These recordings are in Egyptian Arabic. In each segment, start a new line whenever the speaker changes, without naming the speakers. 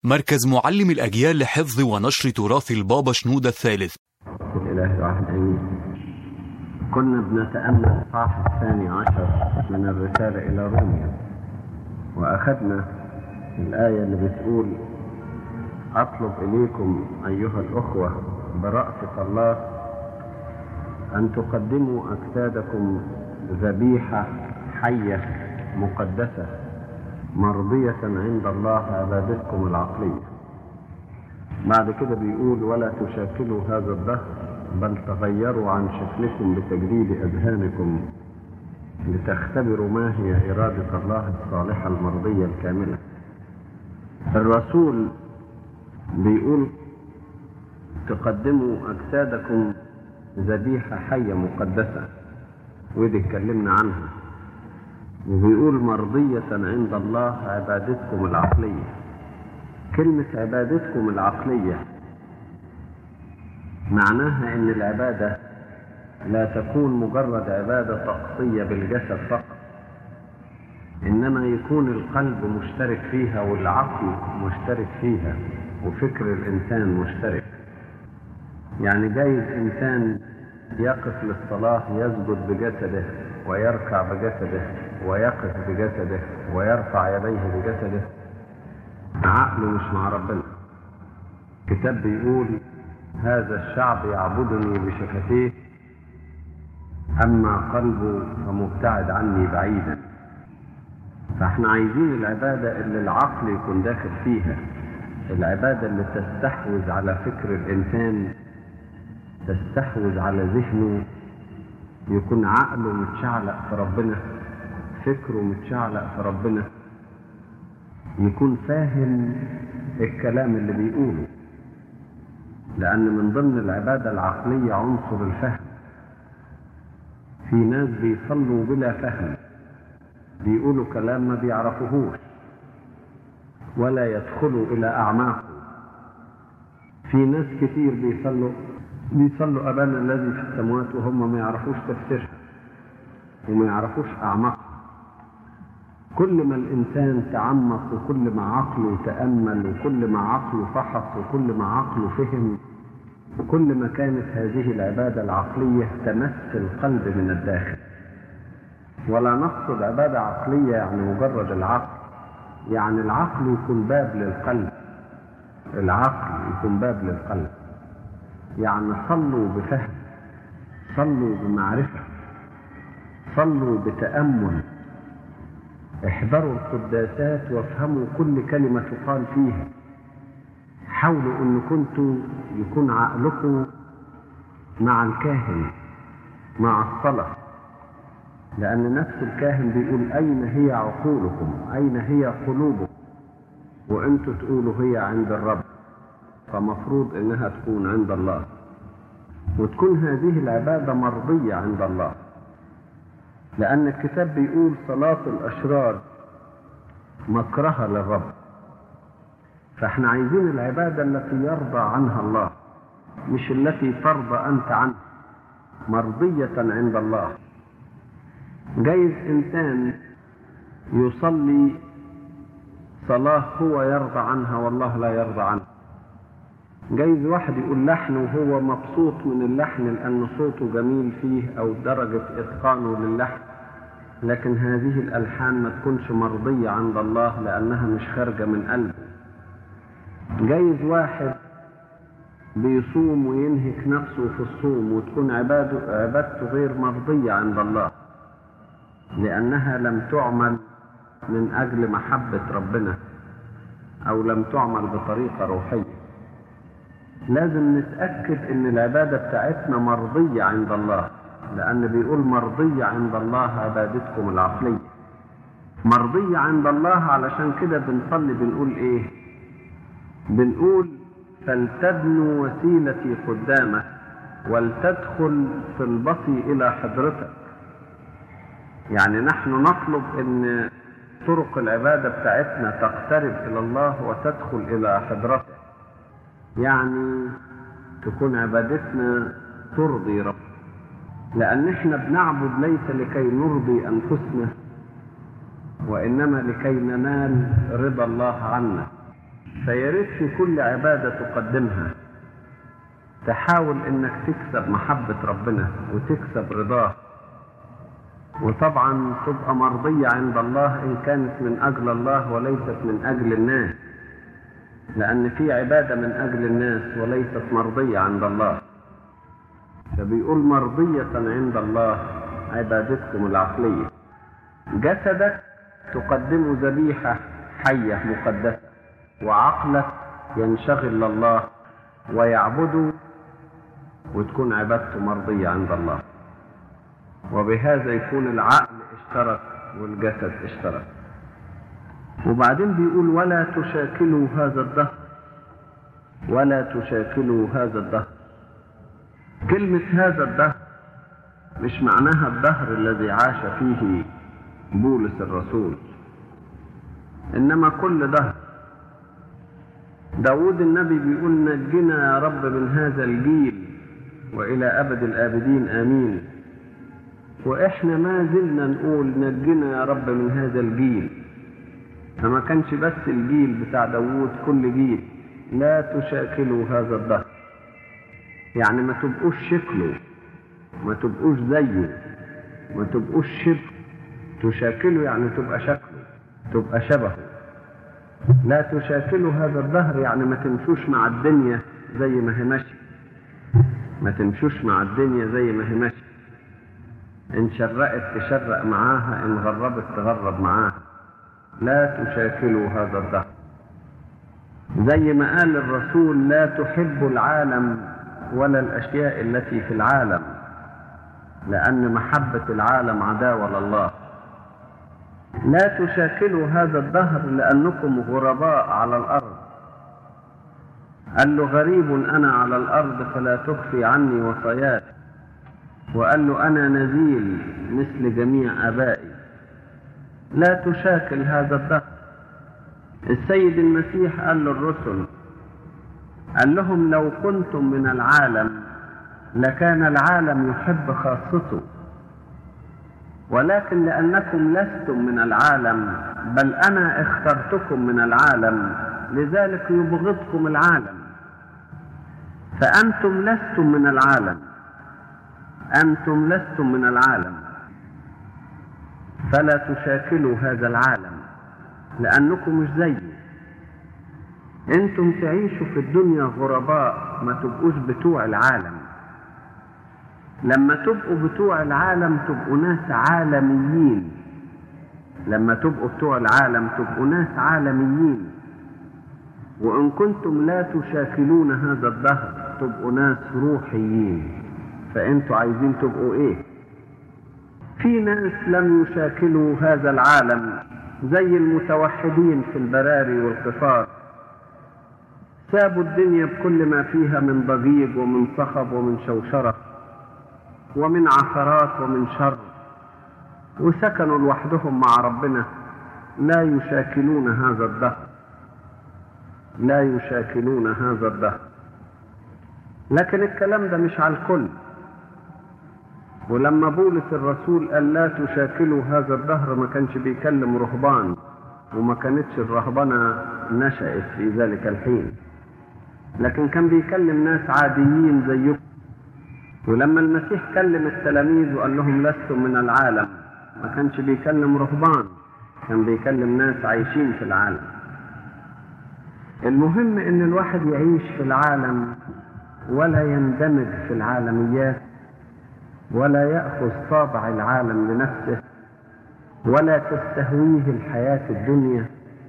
مركز معلم الأجيال لحفظ ونشر تراث البابا شنودة الثالث
الإله الواحد آمين كنا بنتأمل الصفحة الثاني عشر من الرسالة إلى روميا وأخذنا الآية اللي بتقول أطلب إليكم أيها الأخوة برأفة الله أن تقدموا أجسادكم ذبيحة حية مقدسة مرضية عند الله عبادتكم العقلية بعد كده بيقول ولا تشاكلوا هذا الدهر بل تغيروا عن شكلكم بتجديد أذهانكم لتختبروا ما هي إرادة الله الصالحة المرضية الكاملة الرسول بيقول تقدموا أجسادكم ذبيحة حية مقدسة ودي اتكلمنا عنها وبيقول مرضية عند الله عبادتكم العقلية كلمة عبادتكم العقلية معناها ان العبادة لا تكون مجرد عبادة طقسية بالجسد فقط انما يكون القلب مشترك فيها والعقل مشترك فيها وفكر الانسان مشترك يعني جايز انسان يقف للصلاة يسجد بجسده ويركع بجسده ويقف بجسده ويرفع يديه بجسده عقله مش مع ربنا الكتاب بيقول هذا الشعب يعبدني بشفتيه أما قلبه فمبتعد عني بعيدا فاحنا عايزين العبادة اللي العقل يكون داخل فيها العبادة اللي تستحوذ على فكر الإنسان تستحوذ على ذهنه يكون عقله متشعلق في ربنا فكره متشعلق في ربنا يكون فاهم الكلام اللي بيقوله لأن من ضمن العبادة العقلية عنصر الفهم في ناس بيصلوا بلا فهم بيقولوا كلام ما بيعرفوهوش ولا يدخلوا إلى أعماقه في ناس كتير بيصلوا بيصلوا أبانا الذي في السماوات وهم ما يعرفوش تفسيرها وما يعرفوش أعماقها كل ما الإنسان تعمق وكل ما عقله تأمل وكل ما عقله فحص وكل ما عقله فهم كل ما كانت هذه العبادة العقلية تمس القلب من الداخل ولا نقصد عبادة عقلية يعني مجرد العقل يعني العقل يكون باب للقلب العقل يكون باب للقلب يعني صلوا بفهم صلوا بمعرفة صلوا بتأمل احذروا القداسات وافهموا كل كلمة تقال فيها حاولوا ان كنتوا يكون عقلكم مع الكاهن مع الصلاة لأن نفس الكاهن بيقول أين هي عقولكم أين هي قلوبكم وأنتوا تقولوا هي عند الرب فمفروض إنها تكون عند الله وتكون هذه العبادة مرضية عند الله لأن الكتاب بيقول صلاة الأشرار مكرهة للرب فاحنا عايزين العبادة التي يرضى عنها الله مش التي ترضى أنت عنها مرضية عند الله جايز إنسان يصلي صلاة هو يرضى عنها والله لا يرضى عنها جايز واحد يقول لحن وهو مبسوط من اللحن لأن صوته جميل فيه أو درجة إتقانه للحن لكن هذه الألحان ما تكونش مرضية عند الله لأنها مش خارجة من قلبه جايز واحد بيصوم وينهك نفسه في الصوم وتكون عباده عبادته غير مرضية عند الله لأنها لم تعمل من أجل محبة ربنا أو لم تعمل بطريقة روحية لازم نتأكد ان العبادة بتاعتنا مرضية عند الله لأن بيقول مرضية عند الله عبادتكم العقلية مرضية عند الله علشان كده بنصلي بنقول ايه بنقول فلتدنو وسيلتي قدامك ولتدخل في البطي إلى حضرتك يعني نحن نطلب ان طرق العبادة بتاعتنا تقترب إلى الله وتدخل إلى حضرته يعني تكون عبادتنا ترضي رب لأن احنا بنعبد ليس لكي نرضي أنفسنا وإنما لكي ننال رضا الله عنا فياريت في كل عبادة تقدمها تحاول انك تكسب محبة ربنا وتكسب رضاه وطبعا تبقى مرضية عند الله ان كانت من اجل الله وليست من اجل الناس لان في عبادة من اجل الناس وليست مرضية عند الله فبيقول مرضية عند الله عبادتكم العقلية جسدك تقدم ذبيحة حية مقدسة وعقلك ينشغل لله ويعبده وتكون عبادته مرضية عند الله وبهذا يكون العقل اشترك والجسد اشترك وبعدين بيقول ولا تشاكلوا هذا الدهر ولا تشاكلوا هذا الدهر كلمة هذا الدهر مش معناها الدهر الذي عاش فيه بولس الرسول إنما كل دهر داود النبي بيقول نجنا يا رب من هذا الجيل وإلى أبد الآبدين آمين وإحنا ما زلنا نقول نجنا يا رب من هذا الجيل فما كانش بس الجيل بتاع داود كل جيل لا تشاكلوا هذا الدهر يعني ما تبقوش شكله ما تبقوش زيه ما تبقوش شبه تشاكله يعني تبقى شكله تبقى شبهه لا تشاكلوا هذا الدهر يعني ما تمشوش مع الدنيا زي ما هي ماشيه ما تمشوش مع الدنيا زي ما هي ماشيه ان شرقت تشرق معاها ان غربت تغرب معاها لا تشاكلوا هذا الدهر زي ما قال الرسول لا تحب العالم ولا الاشياء التي في العالم لان محبه العالم عداوه لله لا تشاكلوا هذا الدهر لانكم غرباء على الارض قال له غريب انا على الارض فلا تخفي عني وصاياك وقال له انا نزيل مثل جميع ابائي لا تشاكل هذا الدهر السيد المسيح قال للرسل قال لهم لو كنتم من العالم لكان العالم يحب خاصته ولكن لأنكم لستم من العالم بل أنا اخترتكم من العالم لذلك يبغضكم العالم فأنتم لستم من العالم أنتم لستم من العالم فلا تشاكلوا هذا العالم لأنكم مش زيه أنتم تعيشوا في الدنيا غرباء ما تبقوش بتوع العالم لما تبقوا بتوع العالم تبقوا ناس عالميين لما تبقوا بتوع العالم تبقوا ناس عالميين وإن كنتم لا تشاكلون هذا الدهر تبقوا ناس روحيين فأنتوا عايزين تبقوا إيه في ناس لم يشاكلوا هذا العالم زي المتوحدين في البراري والقفار سابوا الدنيا بكل ما فيها من ضجيج ومن صخب ومن شوشره ومن عثرات ومن شر وسكنوا لوحدهم مع ربنا لا يشاكلون هذا الدهر لا يشاكلون هذا الدهر لكن الكلام ده مش على الكل ولما بولس الرسول قال لا تشاكلوا هذا الدهر ما كانش بيكلم رهبان وما كانتش الرهبنة نشأت في ذلك الحين لكن كان بيكلم ناس عاديين زيكم ولما المسيح كلم التلاميذ وقال لهم لستم من العالم ما كانش بيكلم رهبان كان بيكلم ناس عايشين في العالم المهم ان الواحد يعيش في العالم ولا يندمج في العالميات ولا ياخذ طابع العالم لنفسه ولا تستهويه الحياه الدنيا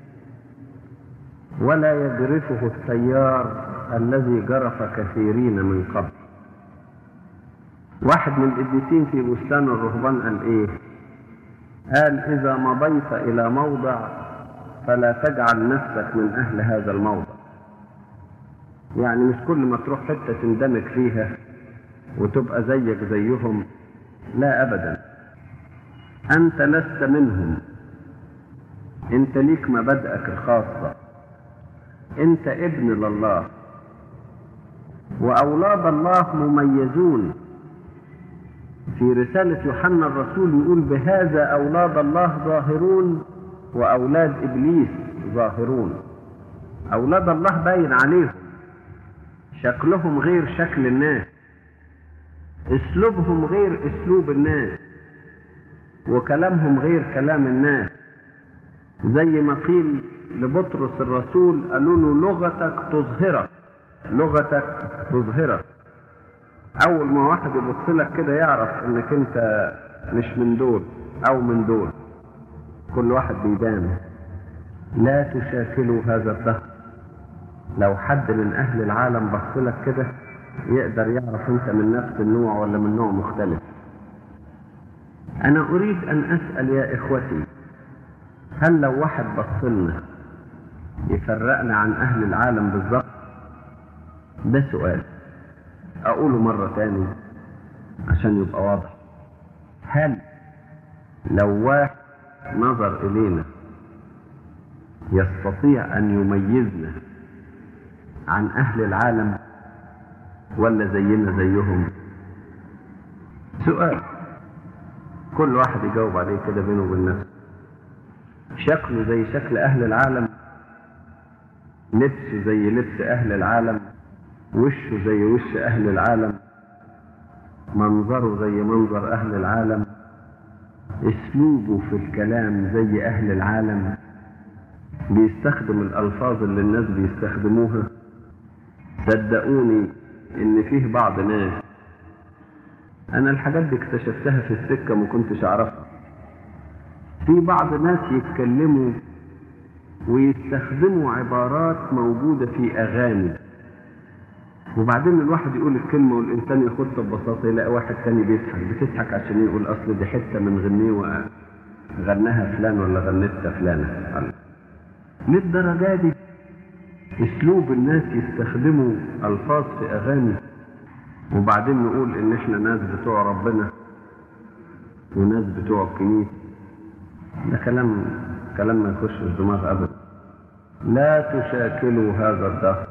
ولا يجرفه التيار الذي جرف كثيرين من قبل واحد من القديسين في بستان الرهبان قال ايه قال اذا مضيت الى موضع فلا تجعل نفسك من اهل هذا الموضع يعني مش كل ما تروح حته تندمج فيها وتبقى زيك زيهم لا ابدا انت لست منهم انت ليك مبادئك الخاصه انت ابن لله واولاد الله مميزون في رسالة يوحنا الرسول يقول بهذا أولاد الله ظاهرون وأولاد إبليس ظاهرون أولاد الله باين عليهم شكلهم غير شكل الناس اسلوبهم غير اسلوب الناس وكلامهم غير كلام الناس زي ما قيل لبطرس الرسول قالوا له لغتك تظهرك لغتك تظهرك اول ما واحد يبص لك كده يعرف انك انت مش من دول او من دول كل واحد بيبان لا تشاكلوا هذا الدهر لو حد من اهل العالم بص لك كده يقدر يعرف انت من نفس النوع ولا من نوع مختلف انا اريد ان اسال يا اخوتي هل لو واحد بص لنا يفرقنا عن اهل العالم بالظبط ده سؤال اقوله مرة تاني عشان يبقى واضح هل لو واحد نظر الينا يستطيع ان يميزنا عن اهل العالم ولا زينا زيهم سؤال كل واحد يجاوب عليه كده بينه وبين نفسه شكله زي شكل اهل العالم لبسه زي لبس اهل العالم وشه زي وش اهل العالم منظره زي منظر اهل العالم اسلوبه في الكلام زي اهل العالم بيستخدم الالفاظ اللي الناس بيستخدموها صدقوني ان فيه بعض ناس انا الحاجات دي اكتشفتها في السكه ما كنتش اعرفها في بعض ناس يتكلموا ويستخدموا عبارات موجوده في اغاني وبعدين الواحد يقول الكلمة والإنسان ياخدها ببساطة يلاقي واحد تاني بيضحك بتضحك عشان يقول أصل دي حتة من غنيه وغناها فلان ولا غنتها فلانة للدرجة دي أسلوب الناس يستخدموا ألفاظ في أغاني وبعدين نقول إن إحنا ناس بتوع ربنا وناس بتوع الكنيسة ده كلام كلام ما يخش الدماغ أبدا لا تشاكلوا هذا الدهر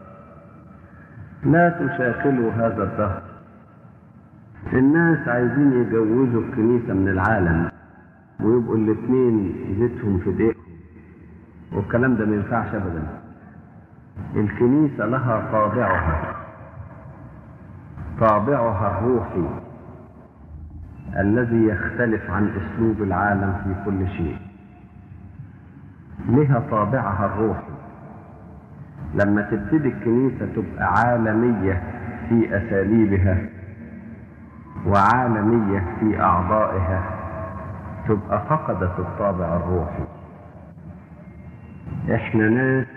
لا تشاكلوا هذا الدهر الناس عايزين يجوزوا الكنيسة من العالم ويبقوا الاثنين زيتهم في دقيقهم والكلام ده ما ينفعش ابدا الكنيسة لها طابعها طابعها الروحي الذي يختلف عن اسلوب العالم في كل شيء لها طابعها الروحي لما تبتدي الكنيسة تبقى عالمية في أساليبها وعالمية في أعضائها تبقى فقدت الطابع الروحي احنا ناس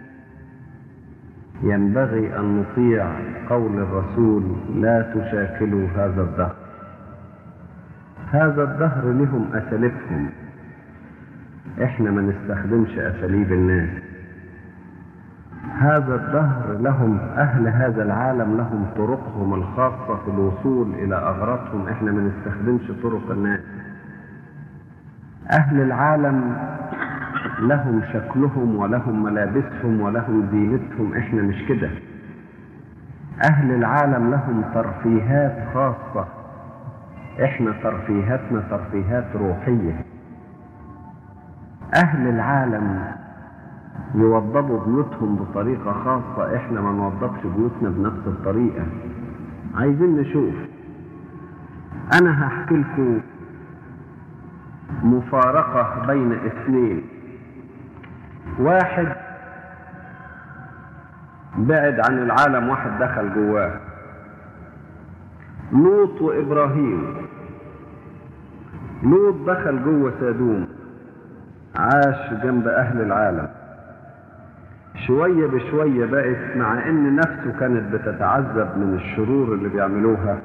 ينبغي أن نطيع قول الرسول لا تشاكلوا هذا الدهر هذا الدهر لهم أساليبهم احنا ما نستخدمش أساليب الناس هذا الدهر لهم أهل هذا العالم لهم طرقهم الخاصة في الوصول إلى أغراضهم إحنا ما نستخدمش طرق الناس أهل العالم لهم شكلهم ولهم ملابسهم ولهم زينتهم إحنا مش كده أهل العالم لهم ترفيهات خاصة إحنا ترفيهاتنا ترفيهات روحية أهل العالم يوضبوا بيوتهم بطريقة خاصة احنا ما نوضبش بيوتنا بنفس الطريقة عايزين نشوف انا هحكي لكم مفارقة بين اثنين واحد بعد عن العالم واحد دخل جواه لوط وابراهيم لوط دخل جوه سادوم عاش جنب اهل العالم شوية بشوية بقت مع ان نفسه كانت بتتعذب من الشرور اللي بيعملوها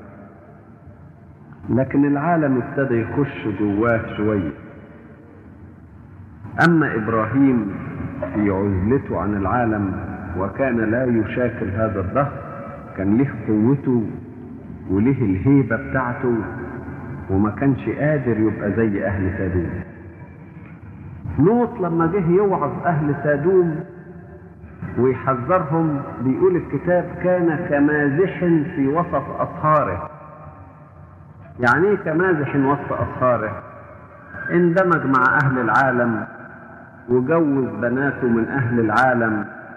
لكن العالم ابتدى يخش جواه شوية اما ابراهيم في عزلته عن العالم وكان لا يشاكل هذا الدهر كان له قوته وله الهيبة بتاعته وما كانش قادر يبقى زي اهل سادوم لوط لما جه يوعظ اهل سادوم ويحذرهم بيقول الكتاب كان كمازح في وسط أطهاره يعني ايه كمازح وسط أطهاره اندمج مع أهل العالم وجوز بناته من أهل العالم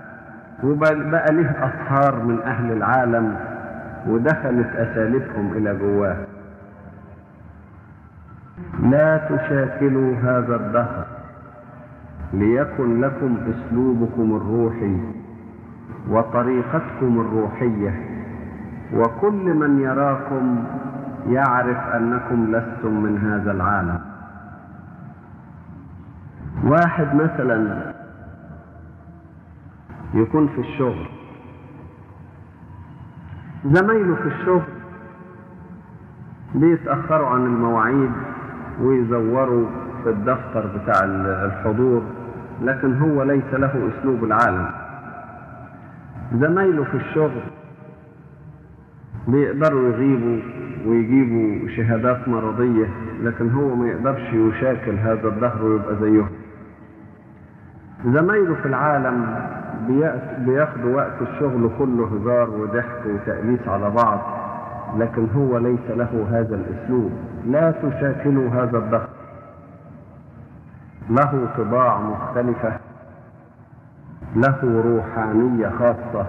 وبقى له أصهار من أهل العالم ودخلت أساليبهم إلى جواه لا تشاكلوا هذا الدهر ليكن لكم اسلوبكم الروحي وطريقتكم الروحيه وكل من يراكم يعرف انكم لستم من هذا العالم واحد مثلا يكون في الشغل زمايله في الشغل بيتاخروا عن المواعيد ويزوروا في الدفتر بتاع الحضور لكن هو ليس له اسلوب العالم زمايله في الشغل بيقدروا يغيبوا ويجيبوا شهادات مرضية لكن هو ما يقدرش يشاكل هذا الظهر ويبقى زيهم زمايله في العالم بياخدوا وقت الشغل كله هزار وضحك وتأليس على بعض لكن هو ليس له هذا الاسلوب لا تشاكلوا هذا الظهر له طباع مختلفة له روحانية خاصة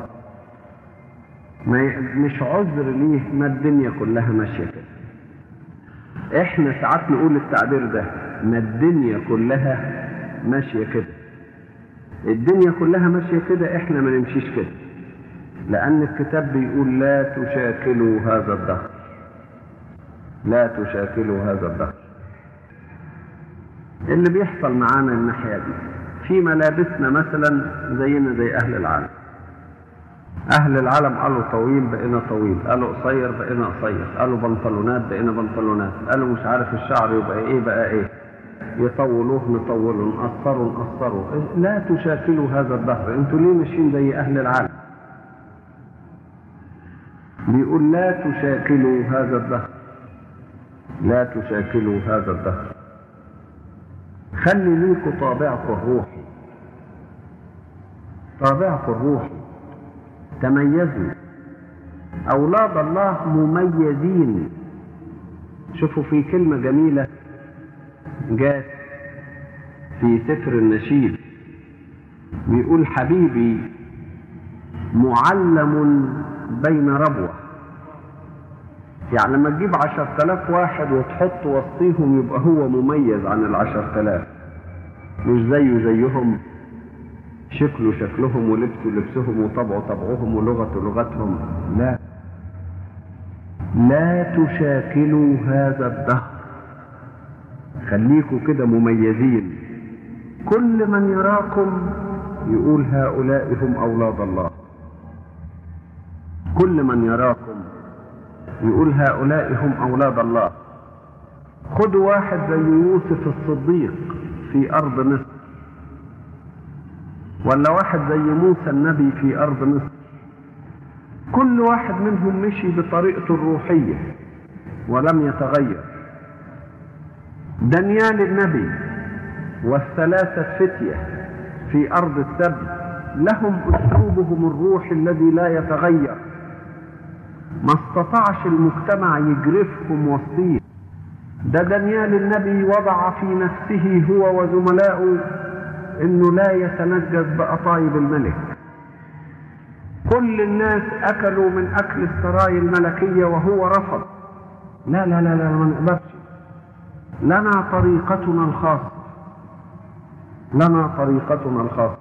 ما مش عذر ليه ما الدنيا كلها ماشية كده احنا ساعات نقول التعبير ده ما الدنيا كلها ماشية كده الدنيا كلها ماشية كده احنا ما نمشيش كده لأن الكتاب بيقول لا تشاكلوا هذا الدهر لا تشاكلوا هذا الدهر اللي بيحصل معانا الناحية دي في ملابسنا مثلا زينا زي أهل العالم أهل العالم قالوا طويل بقينا طويل قالوا قصير بقينا قصير قالوا بنطلونات بقينا بنطلونات قالوا مش عارف الشعر يبقى إيه بقى إيه يطولوه نطوله نقصره نقصره لا تشاكلوا هذا الدهر انتوا ليه ماشيين زي أهل العالم بيقول لا تشاكلوا هذا الدهر لا تشاكلوا هذا الدهر خلي ليكوا طابعكم الروحي طابعكم الروحي تميزوا أولاد الله مميزين شوفوا في كلمة جميلة جات في سفر النشيد بيقول حبيبي معلم بين ربوة يعني لما تجيب عشر تلاف واحد وتحط وسطيهم يبقى هو مميز عن العشر تلاف مش زيه زيهم شكله شكلهم ولبسه لبسهم وطبعه طبعهم ولغته لغتهم لا لا تشاكلوا هذا الدهر خليكوا كده مميزين كل من يراكم يقول هؤلاء هم أولاد الله كل من يراكم يقول هؤلاء هم أولاد الله خدوا واحد زي يوسف الصديق في أرض مصر ولا واحد زي موسى النبي في أرض مصر كل واحد منهم مشي بطريقته الروحية ولم يتغير دانيال النبي والثلاثة فتية في أرض السبت لهم أسلوبهم الروحي الذي لا يتغير ما استطاعش المجتمع يجرفهم وسطيه ده دانيال النبي وضع في نفسه هو وزملائه انه لا يتنجس بقطايب الملك كل الناس اكلوا من اكل السراي الملكيه وهو رفض لا لا لا لا ما نقدرش لنا طريقتنا الخاصه لنا طريقتنا الخاصه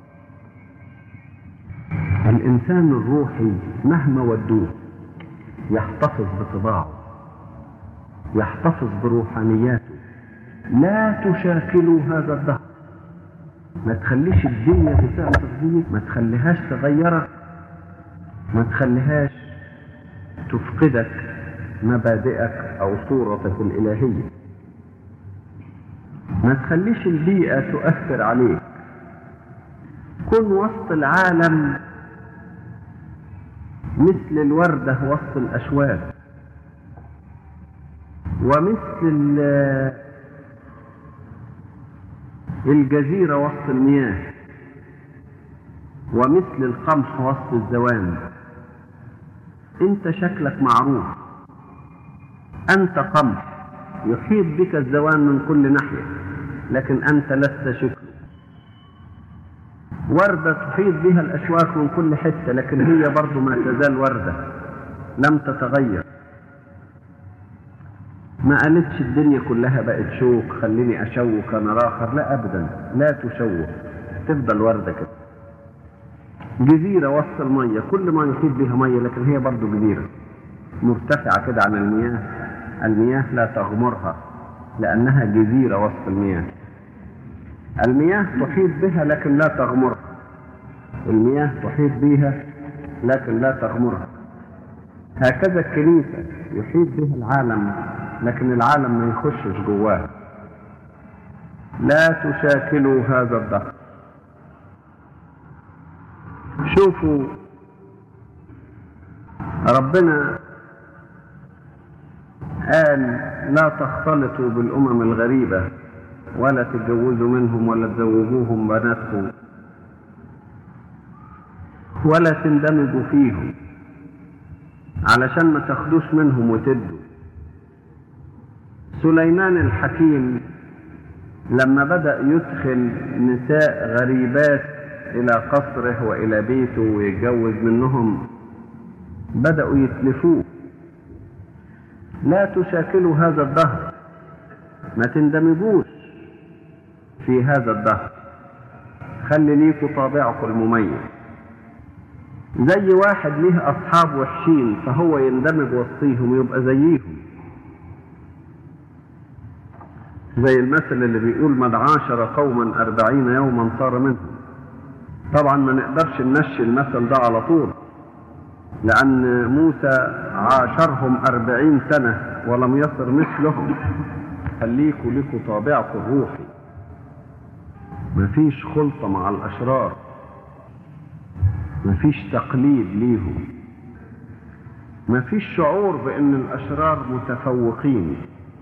الانسان الروحي مهما ودوه يحتفظ بطباعه يحتفظ بروحانياته لا تشاكلوا هذا الدهر ما تخليش الدنيا تساعدك فيك ما تخليهاش تغيرك ما تخليهاش تفقدك مبادئك او صورتك الالهيه ما تخليش البيئه تؤثر عليك كن وسط العالم مثل الورده وسط الاشواك ومثل الجزيرة وسط المياه ومثل القمح وسط الزوام انت شكلك معروف انت قمح يحيط بك الزوام من كل ناحية لكن انت لست شكله وردة تحيط بها الأشواك من كل حتة لكن هي برضو ما تزال وردة لم تتغير ما قالتش الدنيا كلها بقت شوك خليني أشوك أنا آخر لا أبدا لا تشوك تفضل وردة كده جزيرة وسط المية كل ما يحيط بها مية لكن هي برضو جزيرة مرتفعة كده عن المياه المياه لا تغمرها لأنها جزيرة وسط المياه المياه تحيط بها لكن لا تغمرها المياه تحيط بها لكن لا تغمرها هكذا الكنيسة يحيط بها العالم لكن العالم ما يخشش جواها لا تشاكلوا هذا الدهر شوفوا ربنا قال لا تختلطوا بالأمم الغريبة ولا تتجوزوا منهم ولا تزوجوهم بناتكم ولا تندمجوا فيهم علشان ما تاخدوش منهم وتدوا سليمان الحكيم لما بدأ يدخل نساء غريبات إلى قصره وإلى بيته ويتجوز منهم بدأوا يتلفوه لا تشاكلوا هذا الدهر ما تندمجوش في هذا الدهر خلي ليكوا طابعكم المميز زي واحد ليه أصحاب وحشين فهو يندمج وسطيهم ويبقى زيهم زي المثل اللي بيقول من عاشر قوما أربعين يوما صار منهم طبعا ما نقدرش نمشي المثل ده على طول لأن موسى عاشرهم أربعين سنة ولم يصر مثلهم خليكوا لكوا طابعكم الروحي مفيش خلطة مع الأشرار مفيش تقليد ليهم مفيش شعور بأن الأشرار متفوقين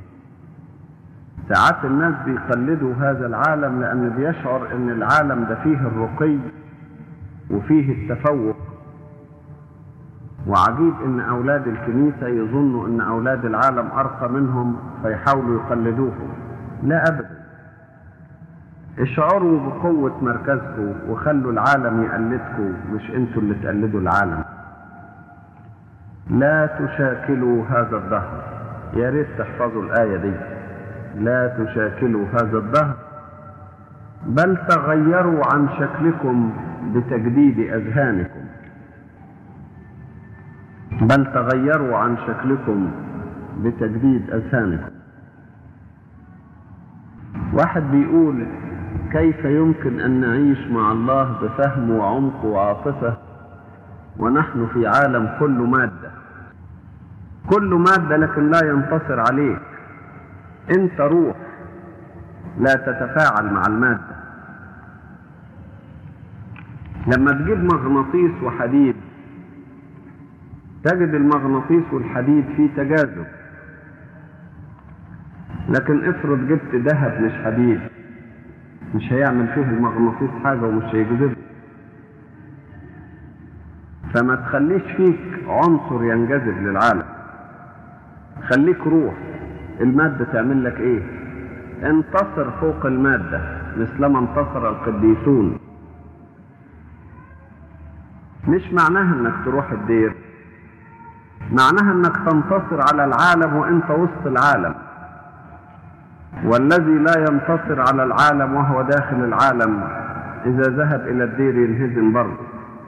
ساعات الناس بيقلدوا هذا العالم لأن بيشعر أن العالم ده فيه الرقي وفيه التفوق وعجيب ان اولاد الكنيسة يظنوا ان اولاد العالم ارقى منهم فيحاولوا يقلدوهم لا ابدا اشعروا بقوة مركزكم وخلوا العالم يقلدكم مش انتوا اللي تقلدوا العالم لا تشاكلوا هذا الدهر يا ريت تحفظوا الآية دي لا تشاكلوا هذا الدهر بل تغيروا عن شكلكم بتجديد أذهانكم بل تغيروا عن شكلكم بتجديد أذهانكم واحد بيقول كيف يمكن أن نعيش مع الله بفهم وعمق وعاطفة ونحن في عالم كله مادة كله مادة لكن لا ينتصر عليك انت روح لا تتفاعل مع المادة لما تجيب مغناطيس وحديد تجد المغناطيس والحديد فيه تجاذب لكن افرض جبت ذهب مش حديد مش هيعمل فيه المغناطيس حاجة ومش هيجذبه فما تخليش فيك عنصر ينجذب للعالم خليك روح المادة تعمل لك ايه انتصر فوق المادة مثلما انتصر القديسون مش معناها انك تروح الدير معناها انك تنتصر على العالم وانت وسط العالم والذي لا ينتصر على العالم وهو داخل العالم اذا ذهب الى الدير ينهزم برضه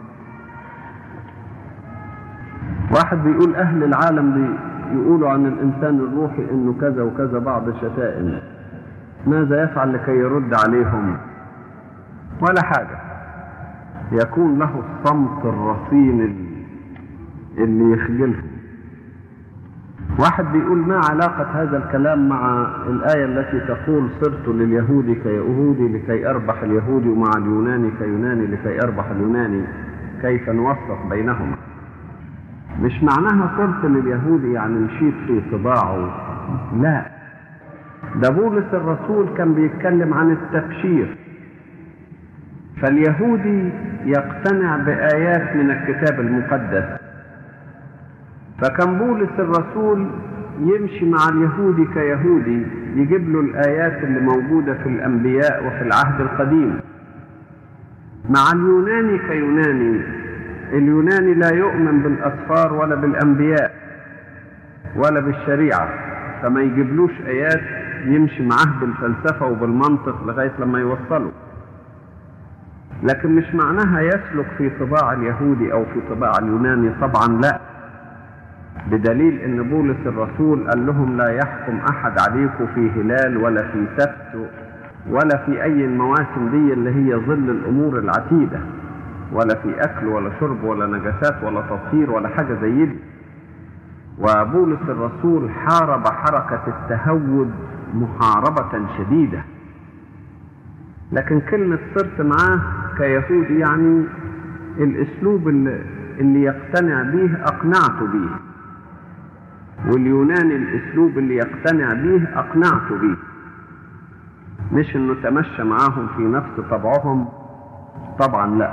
واحد بيقول اهل العالم دي يقولوا عن الانسان الروحي انه كذا وكذا بعض الشتائم ماذا يفعل لكي يرد عليهم ولا حاجه يكون له الصمت الرصين اللي يخجلهم واحد بيقول ما علاقة هذا الكلام مع الآية التي تقول صرت لليهود كيهودي لكي أربح اليهودي ومع اليوناني كيوناني لكي أربح اليوناني كيف نوفق بينهما مش معناها صرت لليهودي يعني مشيت في طباعه لا ده بولس الرسول كان بيتكلم عن التبشير فاليهودي يقتنع بآيات من الكتاب المقدس فكان بولس الرسول يمشي مع اليهودي كيهودي يجيب له الآيات اللي موجودة في الأنبياء وفي العهد القديم مع اليوناني كيوناني اليوناني لا يؤمن بالأسفار ولا بالأنبياء ولا بالشريعة فما يجيبلوش آيات يمشي معاه بالفلسفة وبالمنطق لغاية لما يوصله لكن مش معناها يسلك في طباع اليهودي أو في طباع اليوناني طبعا لا بدليل ان بولس الرسول قال لهم لا يحكم احد عليكم في هلال ولا في سبت ولا في اي المواسم دي اللي هي ظل الامور العتيده ولا في اكل ولا شرب ولا نجاسات ولا تطهير ولا حاجه زي دي وبولس الرسول حارب حركه التهود محاربه شديده لكن كلمه صرت معاه كيهودي يعني الاسلوب اللي, اللي يقتنع به اقنعت به واليوناني الاسلوب اللي يقتنع به اقنعت به مش انه تمشى معاهم في نفس طبعهم طبعا لا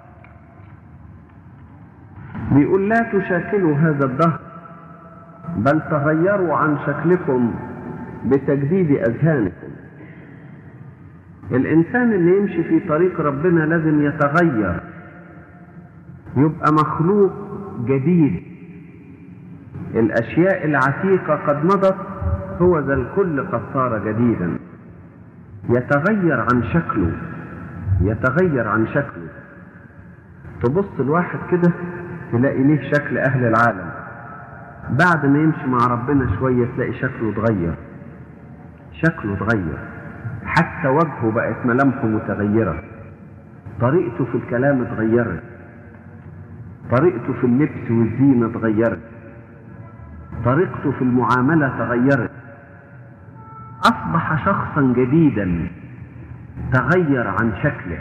بيقول لا تشاكلوا هذا الدهر بل تغيروا عن شكلكم بتجديد اذهانكم الانسان اللي يمشي في طريق ربنا لازم يتغير يبقى مخلوق جديد الاشياء العتيقه قد مضت هو ذا الكل قد صار جديدا يتغير عن شكله يتغير عن شكله تبص الواحد كده تلاقي ليه شكل اهل العالم بعد ما يمشي مع ربنا شويه تلاقي شكله اتغير شكله اتغير حتى وجهه بقت ملامحه متغيره طريقته في الكلام اتغيرت طريقته في اللبس والزينه اتغيرت طريقته في المعامله تغيرت اصبح شخصا جديدا تغير عن شكله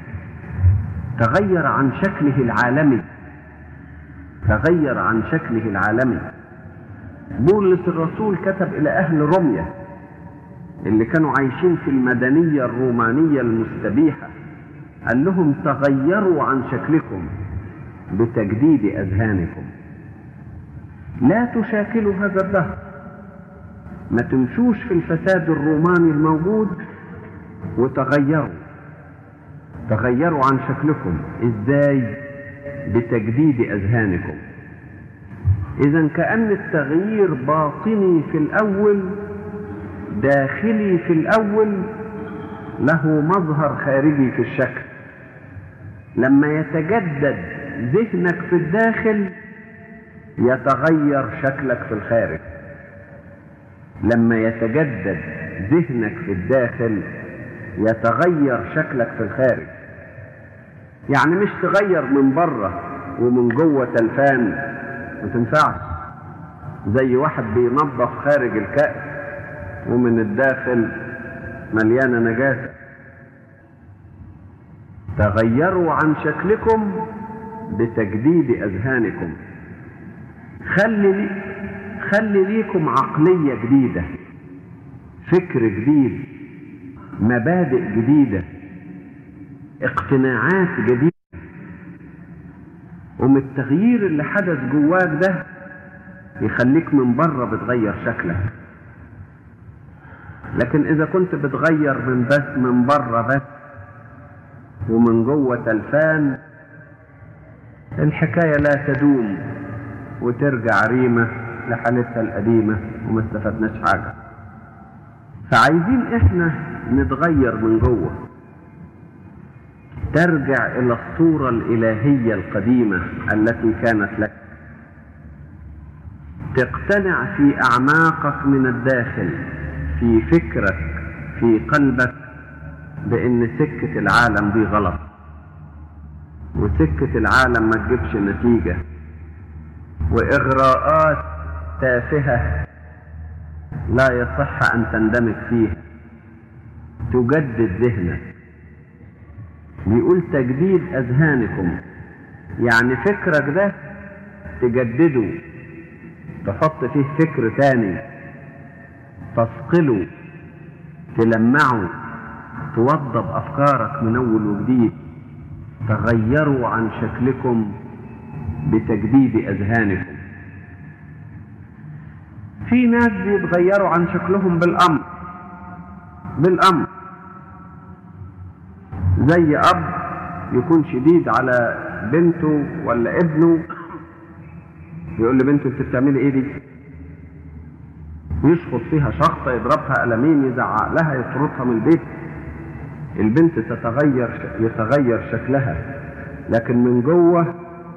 تغير عن شكله العالمي تغير عن شكله العالمي بولس الرسول كتب الى اهل روميا اللي كانوا عايشين في المدنيه الرومانيه المستبيحه قال لهم تغيروا عن شكلكم بتجديد اذهانكم لا تشاكلوا هذا الدهر ما تمشوش في الفساد الروماني الموجود وتغيروا تغيروا عن شكلكم ازاي بتجديد اذهانكم اذا كان التغيير باطني في الاول داخلي في الاول له مظهر خارجي في الشكل لما يتجدد ذهنك في الداخل يتغير شكلك في الخارج لما يتجدد ذهنك في الداخل يتغير شكلك في الخارج يعني مش تغير من بره ومن جوه تلفان ما تنفعش زي واحد بينظف خارج الكأس ومن الداخل مليانه نجاسه تغيروا عن شكلكم بتجديد اذهانكم خلي لي خلي ليكم عقليه جديده فكر جديد مبادئ جديده اقتناعات جديده ومن التغيير اللي حدث جواك ده يخليك من بره بتغير شكلك لكن اذا كنت بتغير من بس من بره بس ومن جوه تلفان الحكايه لا تدوم وترجع ريمه لحالتها القديمه وما استفدناش حاجه فعايزين احنا نتغير من جوه ترجع الى الصوره الالهيه القديمه التي كانت لك تقتنع في اعماقك من الداخل في فكرك في قلبك بان سكه العالم دي غلط وسكه العالم ما تجيبش نتيجه واغراءات تافهه لا يصح ان تندمج فيها تجدد ذهنك بيقول تجديد اذهانكم يعني فكرك ده تجدده تحط فيه فكر تاني تثقله تلمعه توضب افكارك من اول وجديد تغيروا عن شكلكم بتجديد اذهانكم في ناس بيتغيروا عن شكلهم بالامر بالامر زي اب يكون شديد على بنته ولا ابنه يقول لبنته انت بتعملي ايه دي يشخط فيها شخطة يضربها قلمين يزعق لها يطردها من البيت البنت تتغير يتغير شكلها لكن من جوه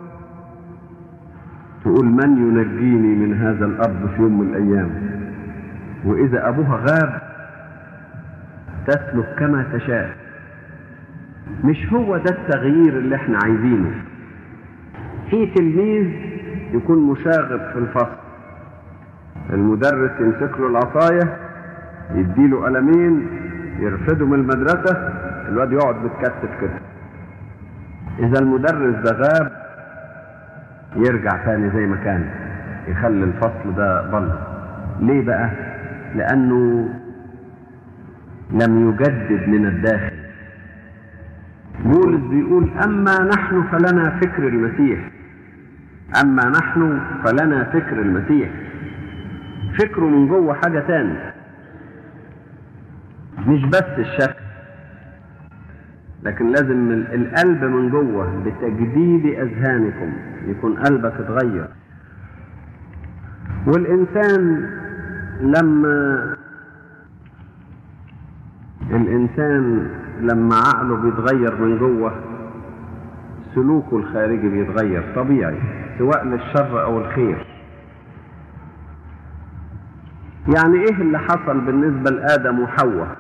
تقول من ينجيني من هذا الأرض في يوم من الأيام وإذا أبوها غاب تسلك كما تشاء مش هو ده التغيير اللي احنا عايزينه في تلميذ يكون مشاغب في الفصل المدرس يمسك له العصاية يديله قلمين يرفده من المدرسة الواد يقعد متكتف كده إذا المدرس ده غاب يرجع تاني زي ما كان يخلي الفصل ده ضل ليه بقى؟ لأنه لم يجدد من الداخل بولس بيقول أما نحن فلنا فكر المسيح أما نحن فلنا فكر المسيح فكره من جوه حاجة تاني مش بس الشكل لكن لازم القلب من جوه بتجديد أذهانكم يكون قلبك اتغير والإنسان لما الإنسان لما عقله بيتغير من جوه سلوكه الخارجي بيتغير طبيعي سواء للشر أو الخير يعني ايه اللي حصل بالنسبة لآدم وحواء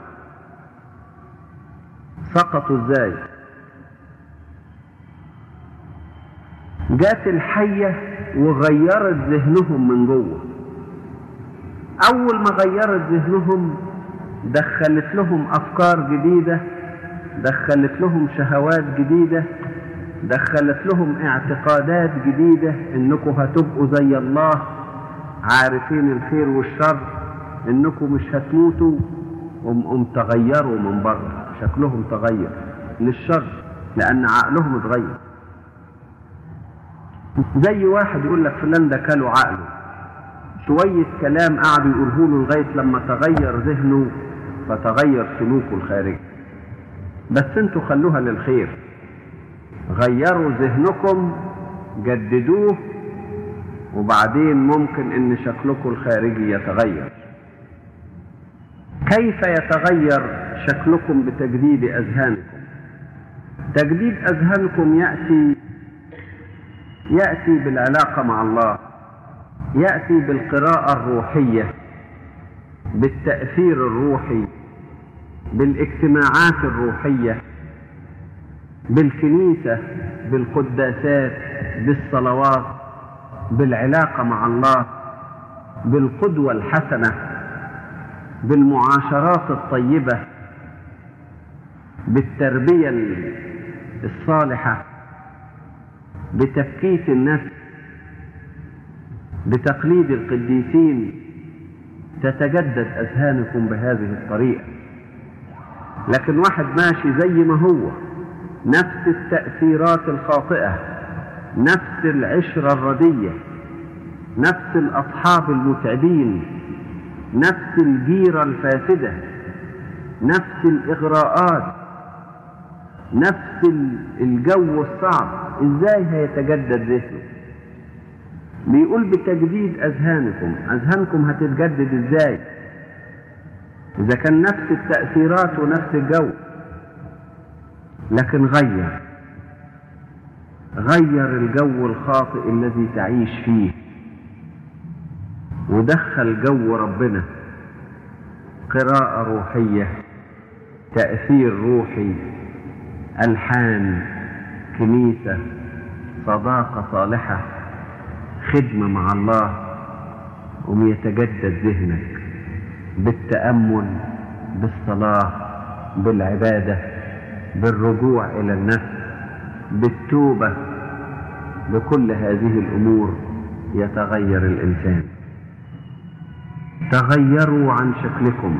سقطوا ازاي جات الحية وغيرت ذهنهم من جوه أول ما غيرت ذهنهم دخلت لهم أفكار جديدة دخلت لهم شهوات جديدة دخلت لهم اعتقادات جديدة انكم هتبقوا زي الله عارفين الخير والشر انكم مش هتموتوا قم تغيروا من بره شكلهم تغير للشر لان عقلهم اتغير زي واحد يقول لك فلان ده كله عقله شوية كلام قعدوا يقوله له لغاية لما تغير ذهنه فتغير سلوكه الخارجي بس انتوا خلوها للخير غيروا ذهنكم جددوه وبعدين ممكن ان شكلكم الخارجي يتغير كيف يتغير شكلكم بتجديد اذهانكم تجديد اذهانكم ياتي ياتي بالعلاقه مع الله ياتي بالقراءه الروحيه بالتاثير الروحي بالاجتماعات الروحيه بالكنيسه بالقداسات بالصلوات بالعلاقه مع الله بالقدوه الحسنه بالمعاشرات الطيبه بالتربيه الصالحه بتفكيك النفس بتقليد القديسين تتجدد اذهانكم بهذه الطريقه لكن واحد ماشي زي ما هو نفس التاثيرات الخاطئه نفس العشره الرديه نفس الاصحاب المتعبين نفس الجيره الفاسده نفس الاغراءات نفس الجو الصعب ازاي هيتجدد ذهنه بيقول بتجديد اذهانكم اذهانكم هتتجدد ازاي اذا كان نفس التاثيرات ونفس الجو لكن غير غير الجو الخاطئ الذي تعيش فيه ودخل جو ربنا قراءة روحية تأثير روحي ألحان كنيسة صداقة صالحة خدمة مع الله ويتجدد ذهنك بالتأمل بالصلاة بالعبادة بالرجوع إلى النفس بالتوبة بكل هذه الأمور يتغير الإنسان تغيروا عن شكلكم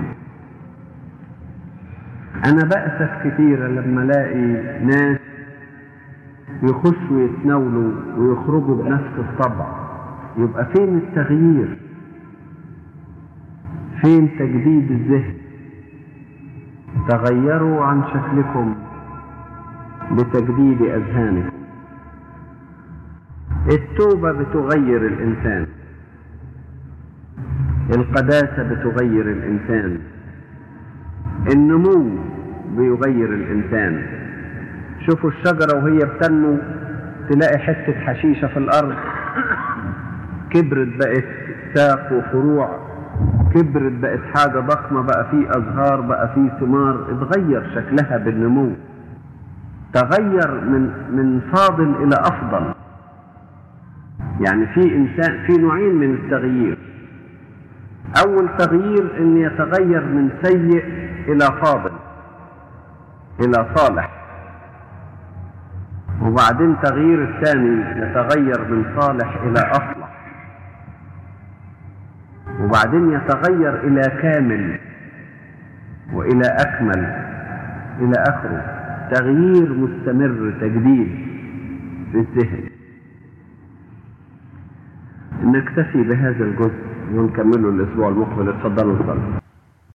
أنا بأسف كثيرا لما ألاقي ناس يخشوا يتناولوا ويخرجوا بنفس الطبع يبقى فين التغيير فين تجديد الذهن تغيروا عن شكلكم بتجديد أذهانكم التوبة بتغير الإنسان القداسة بتغير الإنسان النمو بيغير الإنسان شوفوا الشجرة وهي بتنمو تلاقي حتة حشيشة في الأرض كبرت بقت ساق وفروع كبرت بقت حاجة ضخمة بقى فيه أزهار بقى فيه ثمار اتغير شكلها بالنمو تغير من من فاضل إلى أفضل يعني في إنسان في نوعين من التغيير أول تغيير أن يتغير من سيء إلى فاضل إلى صالح وبعدين تغيير الثاني يتغير من صالح إلى أصلح وبعدين يتغير إلى كامل وإلى أكمل إلى آخره تغيير مستمر تجديد في الذهن نكتفي بهذا الجزء ونكمله الأسبوع المقبل اتفضلوا اتفضلوا